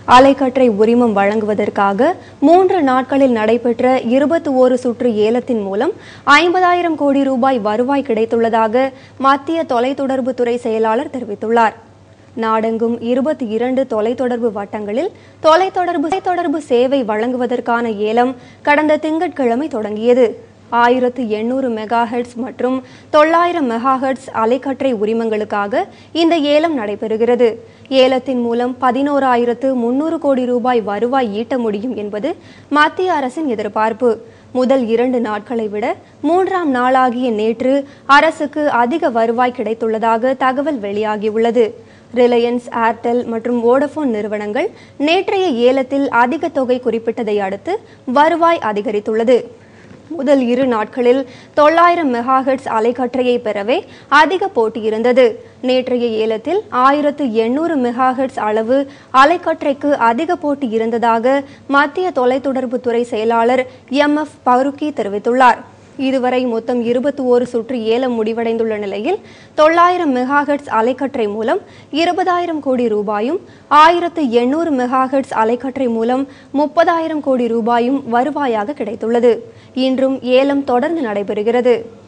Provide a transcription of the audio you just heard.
அலைக்கற்றை உரிமம் வழங்குவதற்காக மூன்று நாட்களில் நடைபெற்ற இருபத்தி ஓரு சுற்று ஏலத்தின் மூலம் ஐம்பதாயிரம் கோடி ரூபாய் வருவாய் கிடைத்துள்ளதாக மத்திய தொலைத்தொடர்புத்துறை செயலாளர் தெரிவித்துள்ளார் நாடெங்கும் இருபத்தி இரண்டு தொலைத்தொடர்பு வட்டங்களில் தொலைத்தொடர்பு தொலைத்தொடர்பு சேவை வழங்குவதற்கான ஏலம் கடந்த திங்கட்கிழமை தொடங்கியது ஆயிரத்து எண்ணூறு மெகாஹெட்ஸ் மற்றும் தொள்ளாயிரம் மெகாஹெட்ஸ் அலைக்கற்றை உரிமங்களுக்காக இந்த ஏலம் நடைபெறுகிறது ஏலத்தின் மூலம் பதினோராயிரத்து முன்னூறு கோடி ரூபாய் வருவாய் ஈட்ட முடியும் என்பது மத்திய அரசின் எதிர்பார்ப்பு முதல் இரண்டு நாட்களை விட மூன்றாம் நாளாகிய நேற்று அரசுக்கு அதிக வருவாய் கிடைத்துள்ளதாக தகவல் வெளியாகியுள்ளது ரிலையன்ஸ் ஏர்டெல் மற்றும் வோடபோன் நிறுவனங்கள் நேற்றைய ஏலத்தில் அதிக தொகை குறிப்பிட்டதை அடுத்து வருவாய் அதிகரித்துள்ளது முதல் இரு நாட்களில் தொள்ளாயிரம் மெகாஹெட்ஸ் அலைக்கற்றையை பெறவே அதிக போட்டி இருந்தது நேற்றைய ஏலத்தில் ஆயிரத்து எண்ணூறு மெகாஹெட்ஸ் அளவு அலைக்கற்றைக்கு அதிக போட்டி இருந்ததாக மத்திய தொலைத்தொடர்புத்துறை செயலாளர் எம் எஃப் பருக்கி தெரிவித்துள்ளார் இதுவரை மொத்தம் இருபத்தி ஓரு சுற்று ஏலம் முடிவடைந்துள்ள நிலையில் தொள்ளாயிரம் மெகாஹெட்ஸ் அலைக்கற்றை மூலம் இருபதாயிரம் கோடி ரூபாயும் ஆயிரத்து எண்ணூறு மெகாஹெட்ஸ் அலைக்கற்றை மூலம் முப்பதாயிரம் கோடி ரூபாயும் வருவாயாக கிடைத்துள்ளது இன்றும் ஏலம் தொடர்ந்து நடைபெறுகிறது